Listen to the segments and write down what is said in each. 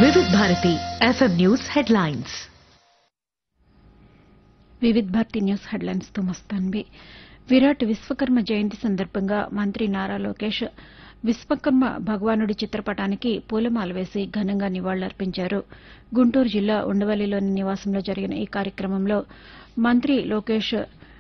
వివిధ Bharati FM news headlines Vividh Bharati news headlines తో మస్తాన్వి విరాట్ విశ్వకర్మ జయంతి సందర్భంగా మంత్రి నారా లోకేష్ విశ్వకర్మ భగవానుడి చిత్రపటానికి పూలమాల వేసి ఘనంగా నివాళులర్పించారు గుంటూరు జిల్లా ఉండవల్లిలోని నివాసంలో జరిగిన ఈ కార్యక్రమంలో మంత్రి లోకేష్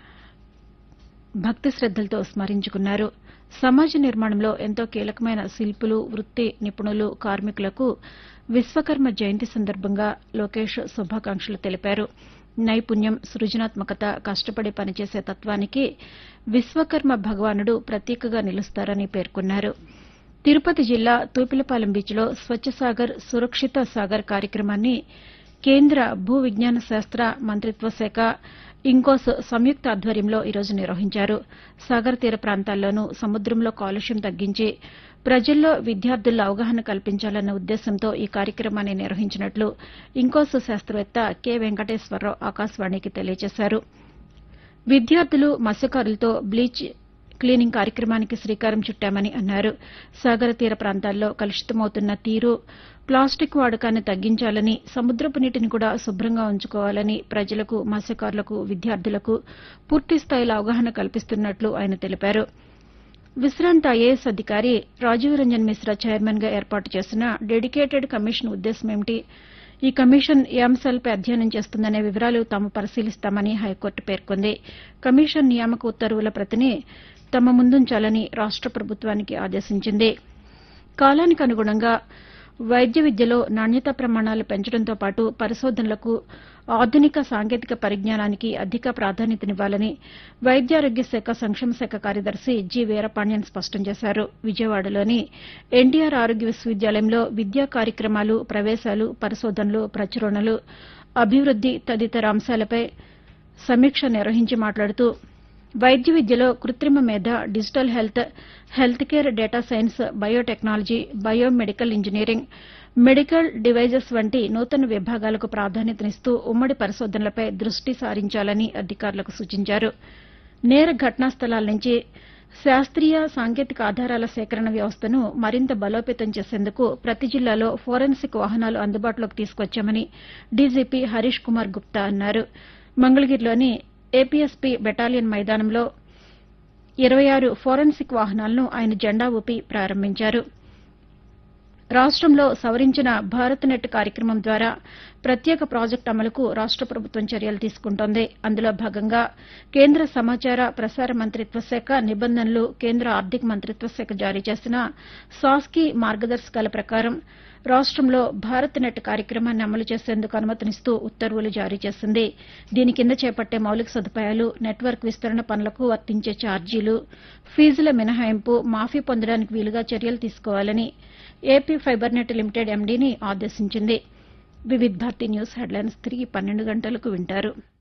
భక్తి శ్రద్దలతో స్మరించుకున్నారు సమాజ నిర్మాణంలో ఎంతో కీలకమైన శిల్పులు వృత్తి నిపుణులు కార్మికులకు విశ్వకర్మ జయంతి సందర్భంగా లోకేష్ శుభాకాంక్షలు తెలిపారు నైపుణ్యం సృజనాత్మకత కష్టపడి పనిచేసే తత్వానికి విశ్వకర్మ భగవానుడు ప్రతీకగా నిలుస్తారని పేర్కొన్నారు తిరుపతి జిల్లా తూపిలపాలెం బీచ్లో స్వచ్ఛ సాగర్ సురక్షిత సాగర్ కార్యక్రమాన్ని కేంద్ర భూ విజ్ఞాన శాస్త్ర మంత్రిత్వ శాఖ ఇంకోస్ సంయుక్త ఆధ్వర్యంలో ఈరోజు నిర్వహించారు సాగర్ తీర ప్రాంతాల్లోనూ సముద్రంలో కాలుష్యం తగ్గించి ప్రజల్లో విద్యార్థుల్లో అవగాహన కల్పించాలన్న ఉద్దేశంతో ఈ కార్యక్రమాన్ని నిర్వహించినట్లు ఇంకోస్ శాస్త్రవేత్త కె వెంకటేశ్వరరావు ఆకాశవాణికి తెలియజేశారు విద్యార్థులు మత్స్యకారులతో బ్లీచ్ క్లీనింగ్ కార్యక్రమానికి శ్రీకారం చుట్టామని అన్నారు సాగర తీర ప్రాంతాల్లో కలుషితమవుతున్న తీరు ప్లాస్టిక్ వాడకాన్ని తగ్గించాలని సముద్రపు నీటిని కూడా శుభ్రంగా ఉంచుకోవాలని ప్రజలకు మత్స్యకారులకు విద్యార్థులకు పూర్తి స్థాయిలో అవగాహన కల్పిస్తున్నట్లు ఆయన తెలిపారు విశ్రాంత ఐఏఎస్ అధికారి రాజీవ్ రంజన్ మిశ్రా చైర్మన్ గా ఏర్పాటు చేసిన డెడికేటెడ్ కమిషన్ ఉద్దేశమేమిటి ఈ కమిషన్ ఏ అంశాలపై అధ్యయనం చేస్తుందనే వివరాలు తాము పరిశీలిస్తామని హైకోర్టు పేర్కొంది కమిషన్ నియామక ఉత్తర్వుల ప్రతిని తమ ముందుంచాలని రాష్ట ప్రభుత్వానికి ఆదేశించింది కాలానికి అనుగుణంగా వైద్య విద్యలో నాణ్యతా ప్రమాణాలు పెంచడంతో పాటు పరిశోధనలకు ఆధునిక సాంకేతిక పరిజ్ఞానానికి అధిక ప్రాధాన్యతనివ్వాలని వైద్యారోగ్య శాఖ సంక్షేమ శాఖ కార్యదర్శి జి వీరపాండ్యన్ స్పష్టం చేశారు విజయవాడలోని ఎన్టీఆర్ ఆరోగ్య విశ్వవిద్యాలయంలో విద్యా కార్యక్రమాలు ప్రవేశాలు పరిశోధనలు ప్రచురణలు అభివృద్ది తదితర అంశాలపై సమీక్ష నిర్వహించి మాట్లాడుతూ వైద్య విద్యలో కృత్రిమ మేధ digital health health care data science biotechnology biomedical engineering medical devices వంటి నూతన విభాగాలకు ప్రాధాన్యతనిస్తూ ఉమ్మడి పరిశోధనలపై దృష్టి సారించాలని అధికారులకు సూచించారు నేర ఘటనా స్థలాల నుంచి శాస్త్రీయ సాంకేతిక ఆధారాల సేకరణ వ్యవస్థను మరింత బలోపేతం చేసేందుకు ప్రతి జిల్లాలో ఫోరెన్సిక్ వాహనాలు అందుబాటులోకి తీసుకొచ్చామని డీజీపీ హరీష్ కుమార్ గుప్తా అన్నారు మంగళగిరిలోని ఏపీఎస్పీ బెటాలియన్ మైదానంలో ఇరవై ఆరు ఫోరెన్సిక్ వాహనాలను ఆయన జెండా ఊపి ప్రారంభించారు రాష్టంలో సవరించిన భారత్ నెట్ కార్యక్రమం ద్వారా ప్రత్యేక ప్రాజెక్టు అమలుకు రాష్ట ప్రభుత్వం చర్యలు తీసుకుంటోంది అందులో భాగంగా కేంద్ర సమాచార ప్రసార మంత్రిత్వ శాఖ నిబంధనలు కేంద్ర ఆర్థిక మంత్రిత్వ శాఖ జారీ చేసిన సాస్కీ మార్గదర్శకాల ప్రకారం రాష్టంలో భారత్ నెట్ కార్యక్రమాన్ని అమలు చేసేందుకు అనుమతినిస్తూ ఉత్తర్వులు జారీ చేసింది దీని కింద చేపట్టే మౌలిక సదుపాయాలు నెట్వర్క్ విస్తరణ పనులకు వర్తించే ఛార్జీలు ఫీజుల మినహాయింపు మాఫీ పొందడానికి వీలుగా చర్యలు తీసుకోవాలని ఏపీ ఫైబర్ నెట్ లిమిటెడ్ ఎండీని ఆదేశించింది వివిధ్ భారతి న్యూస్ హెడ్లైన్స్ తిరిగి పన్నెండు గంటలకు వింటారు